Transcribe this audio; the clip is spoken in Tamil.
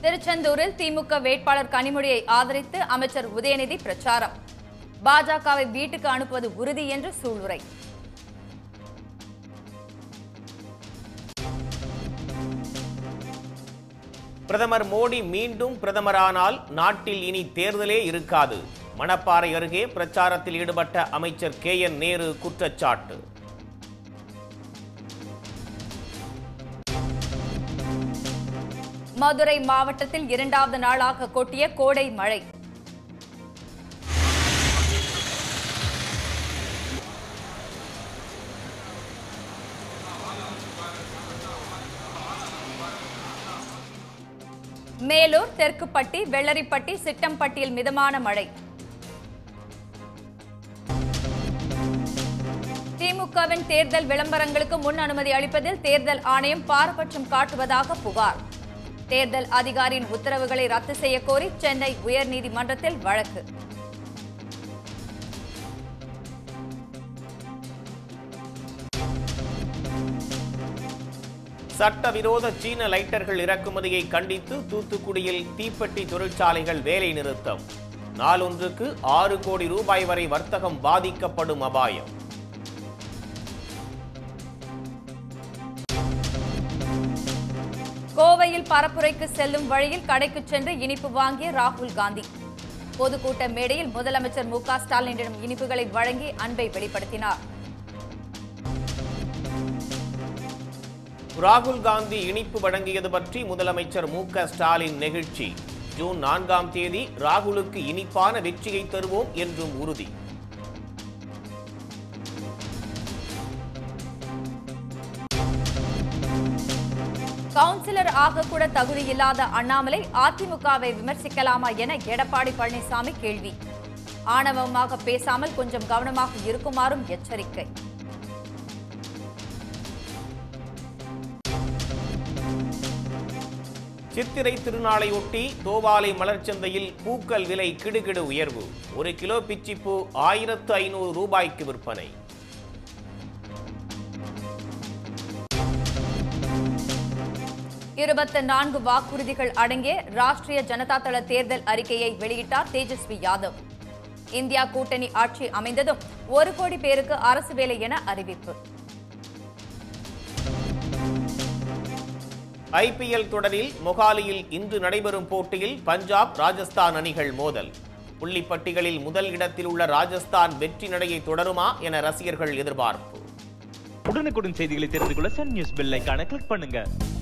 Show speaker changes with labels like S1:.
S1: திருச்செந்தூரில் திமுக வேட்பாளர் கனிமொழியை ஆதரித்து அமைச்சர் உதயநிதி பிரச்சாரம் பாஜகவை வீட்டுக்கு அனுப்புவது உறுதி என்று சூளுரை
S2: பிரதமர் மோடி மீண்டும் பிரதமரானால் நாட்டில் இனி தேர்தலே இருக்காது மணப்பாறை அருகே பிரச்சாரத்தில் ஈடுபட்ட அமைச்சர் கே என் நேரு குற்றச்சாட்டு
S1: மதுரை மாவட்டத்தில் இரண்டாவது நாளாக கொட்டிய கோடை மழை மேலூர் தெற்குப்பட்டி வெள்ளரிப்பட்டி சிட்டம்பட்டியில் மிதமான மழை திமுகவின் தேர்தல் விளம்பரங்களுக்கு முன் அனுமதி அளிப்பதில் தேர்தல் ஆணையம் பாரபட்சம் காட்டுவதாக புகார் தேர்தல் அதிகாரியின் உத்தரவுகளை ரத்து செய்ய கோரி சென்னை உயர்நீதிமன்றத்தில் வழக்கு
S2: சட்டவிரோத சீன லைட்டர்கள் இறக்குமதியை கண்டித்து தூத்துக்குடியில் தீப்பெட்டி தொழிற்சாலைகள் வேலை நிறுத்தம் நாளொன்றுக்கு ஆறு கோடி ரூபாய் வரை வர்த்தகம் பாதிக்கப்படும் அபாயம்
S1: கோவையில் பரப்புரைக்கு செல்லும் வழியில் கடைக்கு சென்று இனிப்பு வாங்கிய ராகுல் காந்தி பொதுக்கூட்ட மேடையில் முதலமைச்சர் மு க ஸ்டாலினிடம் இனிப்புகளை வழங்கி அன்பை வெளிப்படுத்தினார்
S2: ராகுல் காந்தி இனிப்பு வழங்கியது பற்றி முதலமைச்சர் மு க ஸ்டாலின் நெகிழ்ச்சி ஜூன் நான்காம் தேதி ராகுலுக்கு இனிப்பான வெற்றியை தருவோம் என்றும் உறுதி
S1: கவுன்சிலர் ஆகக்கூட தகுதியில்லாத அண்ணாமலை அதிமுகவை விமர்சிக்கலாமா என எடப்பாடி பழனிசாமி கேள்வி ஆணவமாக பேசாமல் கொஞ்சம் கவனமாக இருக்குமாறும் எச்சரிக்கை
S2: சித்திரை திருநாளையொட்டி தோவாலை மலர்ச்சந்தையில் பூக்கள் விலை கிடுகிடு உயர்வு ஒரு கிலோ பிச்சிப்பூ ஆயிரத்து ஐநூறு ரூபாய்க்கு விற்பனை
S1: இருபத்தி நான்கு வாக்குறுதிகள் அடங்கிய ராஷ்டிரிய ஜனதா தள தேர்தல் அறிக்கையை வெளியிட்டார் தேஜஸ்வி யாதவ் இந்தியா கூட்டணி ஆட்சி அமைந்ததும் ஒரு கோடி பேருக்கு அரசு வேலை என அறிவிப்பு
S2: ஐபிஎல் தொடரில் மொகாலியில் இன்று நடைபெறும் போட்டியில் பஞ்சாப் ராஜஸ்தான் அணிகள் மோதல் புள்ளிப்பட்டிகளில் முதல் இடத்தில் உள்ள ராஜஸ்தான் வெற்றி நடையை தொடருமா என ரசிகர்கள் எதிர்பார்ப்பு
S3: உடனுக்குடன் செய்திகளை தெரிந்து கொள்ள சன் நியூஸ் பெல் ஐகானை கிளிக் பண்ணுங்க